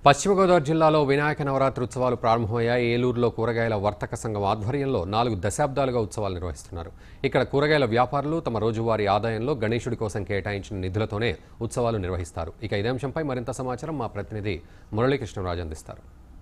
పశ్చిమ గోదావరి జిల్లాలో వినాయక నవరాత్రి ఉత్సవాలు ప్రారంభమయ్యాయి ఏలూరులో కూరగాయల వర్తక సంఘం ఆధ్వర్యంలో నాలుగు దశాబ్దాలుగా ఉత్సవాలు నిర్వహిస్తున్నారు ఇక్కడ కూరగాయల వ్యాపారులు తమ రోజువారీ ఆదాయంలో గణేశుడి కోసం కేటాయించిన నిధులతోనే ఉత్సవాలు నిర్వహిస్తారు ఇక ఇదే అంశంపై మరింత సమాచారం మా ప్రతినిధి మురళీకృష్ణరాజు అందిస్తారు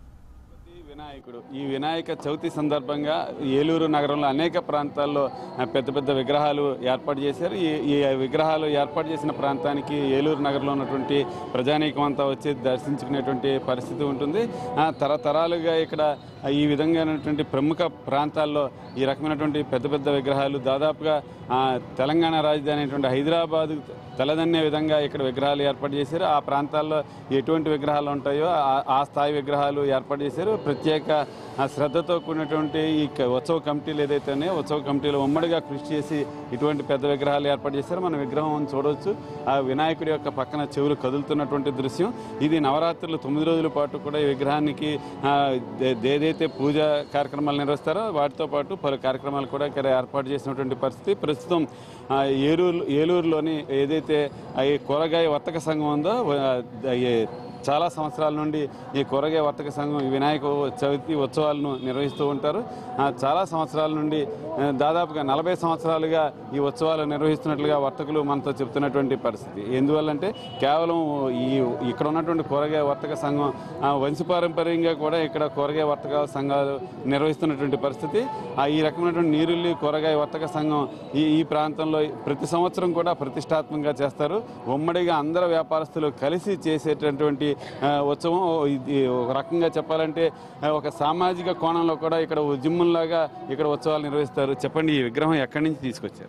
ఈ వినాయకుడు ఈ వినాయక చవితి సందర్భంగా ఏలూరు నగరంలో అనేక ప్రాంతాల్లో ఆ, పెద్ద పెద్ద విగ్రహాలు ఏర్పాటు చేశారు ఈ ఈ విగ్రహాలు ఏర్పాటు చేసిన ప్రాంతానికి ఏలూరు నగరంలో ఉన్నటువంటి ప్రజానీకం అంతా వచ్చి దర్శించుకునేటువంటి పరిస్థితి ఉంటుంది ఆ, తరతరాలుగా ఇక్కడ ఈ విధంగానటువంటి ప్రముఖ ప్రాంతాల్లో ఈ రకమైనటువంటి పెద్ద పెద్ద విగ్రహాలు దాదాపుగా ఆ, తెలంగాణ రాజధాని అయినటువంటి హైదరాబాద్ తలదన్నే విధంగా ఇక్కడ విగ్రహాలు ఏర్పాటు చేశారు ఆ ప్రాంతాల్లో ఎటువంటి విగ్రహాలు ఉంటాయో ఆ- ఆ స్థాయి విగ్రహాలు ఏర్పాటు చేశారు ప్రత్యేక ఆ, శ్రద్ధతో కూడినటువంటి ఈ క- ఉత్సవ కమిటీలు ఏదైతే ఉన్నాయో ఉత్సవ కమిటీలు ఉమ్మడిగా కృషి చేసి ఇటువంటి పెద్ద విగ్రహాలు ఏర్పాటు చేశారు మన విగ్రహం చూడవచ్చు ఆ వినాయకుడి యొక్క పక్కన చెవులు కదులుతున్నటువంటి దృశ్యం ఇది నవరాత్రులు తొమ్మిది రోజుల పాటు కూడా ఈ విగ్రహానికి ఆ, దే- ఏదైతే పూజ కార్యక్రమాలు నిర్వహిస్తారో వాటితో పాటు పలు కార్యక్రమాలు కూడా ఇక్కడ ఏర్పాటు చేసినటువంటి పరిస్థితి ప్రస్తుతం ఆ, ఏలూరు ఏలూరులోని ఏదైతే ఆ ఈ కూరగాయ వర్తక సంఘం ఉందో ఆ, ఈ చాలా సంవత్సరాల నుండి ఈ కూరగాయ వర్తక సంఘం ఈ వినాయక చవితి ఉత్సవాలను నిర్వహిస్తూ ఉంటారు ఆ, చాలా సంవత్సరాల నుండి ఆ, దాదాపుగా నలభై సంవత్సరాలుగా ఈ ఉత్సవాలు నిర్వహిస్తున్నట్లుగా వర్తకులు మనతో చెప్తున్నటువంటి పరిస్థితి ఎందువల్లంటే కేవలం ఈ ఇక్కడ ఉన్నటువంటి కూరగాయ వర్తక సంఘం ఆ, వంశపారంపర్యంగా కూడా ఇక్కడ కూరగాయ వర్తక సంఘాలు నిర్వహిస్తున్నటువంటి పరిస్థితి ఆ, ఈ రకమైనటువంటి నీరుల్లి కూరగాయ వర్తక సంఘం ఈ ఈ ప్రాంతంలో ప్రతి సంవత్సరం కూడా ప్రతిష్టాత్మకంగా చేస్తారు ఉమ్మడిగా అందరు వ్యాపారస్తులు కలిసి చేసేటటువంటి ఆ, ఉత్సవం ఇది ఒక రకంగా చెప్పాలంటే ఆ, ఒక సామాజిక కోణంలో కూడా ఇక్కడ ఉద్యమంలాగా ఇక్కడ ఉత్సవాలు నిర్వహిస్తారు చెప్పండి ఈ విగ్రహం ఎక్కడి నుంచి తీసుకొచ్చారు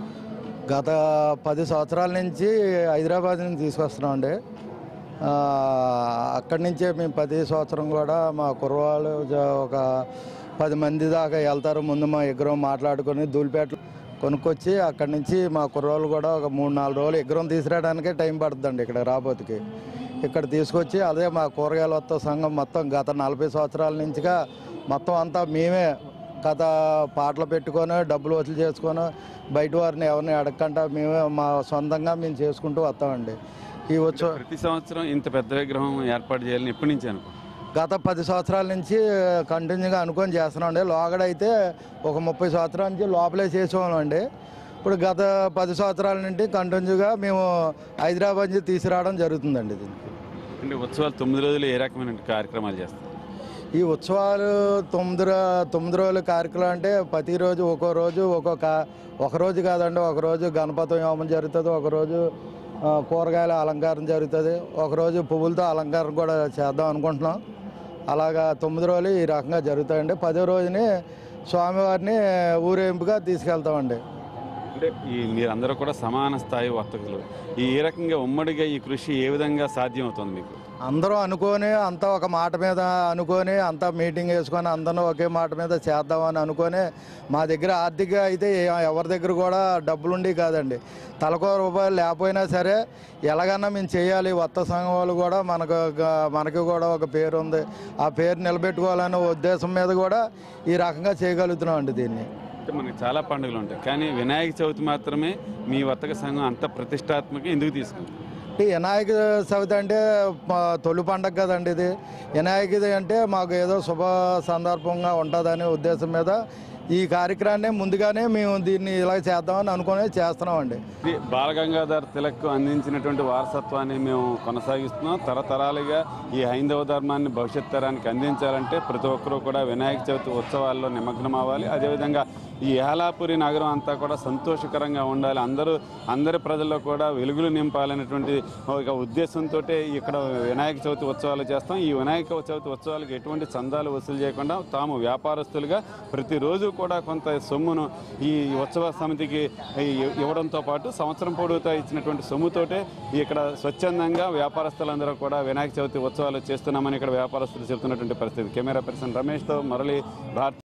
గత పది సంవత్సరాల నుంచి హైదరాబాద్ నుంచి తీసుకొస్తున్నాం అండి ఆ, అక్కడి నుంచే మేము ప్రతి సంవత్సరం కూడా మా కుర్రవాళ్ళు జ- ఒక పది మంది దాకా వెళ్తారు ముందు మా విగ్రహం మాట్లాడుకొని ధూళిపేట కొనుక్కొచ్చి అక్కడి నుంచి మా కుర్రోళ్ళు కూడా ఒక మూడు నాలుగు రోజులు విగ్రహం తీసుకురావడానికే టైం పడుతుందండి ఇక్కడ రాబోతుకి ఇక్కడ తీసుకొచ్చి అదే మా కూరగాయల వత్త సంఘం మొత్తం గత నలభై సంవత్సరాల నుంచిగా మొత్తం అంతా మేమే గత పాటలు పెట్టుకొని డబ్బులు వసూలు చేసుకొని బయట వారిని ఎవరిని అడగకుండా మేమే మా సొంతంగా మేము చేసుకుంటూ వస్తామండి ఈ ఉత్సవ ప్రతి సంవత్సరం ఇంత పెద్ద విగ్రహం ఏర్పాటు చేయాలని ఎప్పటి నుంచి అనుకో గత పది సంవత్సరాల నుంచి కంటిన్యూగా అనుకొని చేస్తున్నామండి లోగడైతే ఒక ముప్పై సంవత్సరాల నుంచి లోపలే చేసేవాళ్ళం అండి ఇప్పుడు గత పది సంవత్సరాల నుండి కంటిన్యూగా మేము హైదరాబాద్ నుంచి తీసుకురావడం జరుగుతుందండి దీనికి అంటే ఉత్సవాలు తొమ్మిది రోజులు ఏ రకమైన కార్యక్రమాలు చేస్తారు ఈ ఉత్సవాలు తొమ్మిది రో- తొమ్మిది రోజుల కార్యక్రమం అంటే ప్రతిరోజు ఒక్కో రోజు ఒక్కొక్క ఒక రోజు కాదండి ఒక రోజు గణపతి హోమం జరుగుతుంది ఒక రోజు ఆ, కూరగాయల అలంకారం జరుగుతుంది ఒకరోజు పువ్వులతో అలంకారం కూడా చేద్దాం అనుకుంటున్నాం అలాగా తొమ్మిది రోజులు ఈ రకంగా జరుగుతాయండి పదో రోజుని స్వామివారిని ఊరేంపుగా తీసుకెళ్తామండి అంటే ఈ మీరందరూ కూడా సమాన స్థాయి వర్తకులు ఈ ఏ రకంగా ఉమ్మడిగా ఈ కృషి ఏ విధంగా సాధ్యం అవుతుంది మీకు అందరూ అనుకొని అంతా ఒక మాట మీద అనుకొని అంతా మీటింగ్ వేసుకొని అందరూ ఒకే మాట మీద చేద్దామని అనుకొని మా దగ్గర ఆర్థిక అయితే ఏ- ఎవరి దగ్గర కూడా డబ్బులుండి కాదండి తలకో రూపాయలు లేకపోయినా సరే ఎలాగన్నా మేము చేయాలి కొత్త సంఘం వాళ్ళు కూడా మనకు ఒక- మనకి కూడా ఒక పేరు ఉంది ఆ పేరు నిలబెట్టుకోవాలనే ఉద్దేశం మీద కూడా ఈ రకంగా చేయగలుగుతున్నాం అండి దీన్ని అంటే మనకి చాలా పండుగలు ఉంటాయి కానీ వినాయక చవితి మాత్రమే మీ వర్తక సంఘం అంత ప్రతిష్టాత్మక ఎందుకు తీసుకుంది ఈ వినాయక చవితి అంటే మా తొలి పండగ కదండి ఇది వినాయకుది అంటే మాకు ఏదో శుభ సందర్భంగా ఉంటుందనే ఉద్దేశం మీద ఈ కార్యక్రమాన్ని ముందుగానే మేము దీన్ని ఇలా చేద్దామని అనుకుని చేస్తున్నామండి ఇది బాలగంగాధర్ తిలక్ అందించినటువంటి వారసత్వాన్ని మేము కొనసాగిస్తున్నాం తరతరాలుగా ఈ హైందవ ధర్మాన్ని భవిష్యత్ తరానికి అందించాలంటే ప్రతి ఒక్కరూ కూడా వినాయక చవితి ఉత్సవాల్లో నిమగ్నం అవ్వాలి అదేవిధంగా ఈ ఏలాపురి నగరం అంతా కూడా సంతోషకరంగా ఉండాలి అందరూ అందరి ప్రజల్లో కూడా వెలుగులు నింపాలనేటువంటి ఒక ఉద్దేశంతో ఇక్కడ వినాయక చవితి ఉత్సవాలు చేస్తాం ఈ వినాయక చవితి ఉత్సవాలకు ఎటువంటి చందాలు వసూలు చేయకుండా తాము వ్యాపారస్తులుగా ప్రతిరోజు కూడా కొంత సొమ్మును ఈ ఉత్సవ సమితికి ఇ- ఇవ్వడంతో పాటు సంవత్సరం పొడవుతా ఇచ్చినటువంటి సొమ్ముతోటే ఇక్కడ స్వచ్ఛందంగా వ్యాపారస్తులందరూ కూడా వినాయక చవితి ఉత్సవాలు చేస్తున్నామని ఇక్కడ వ్యాపారస్తులు చెప్తున్నటువంటి పరిస్థితి కెమెరా పర్సన్ రమేష్తో మురళి భారత్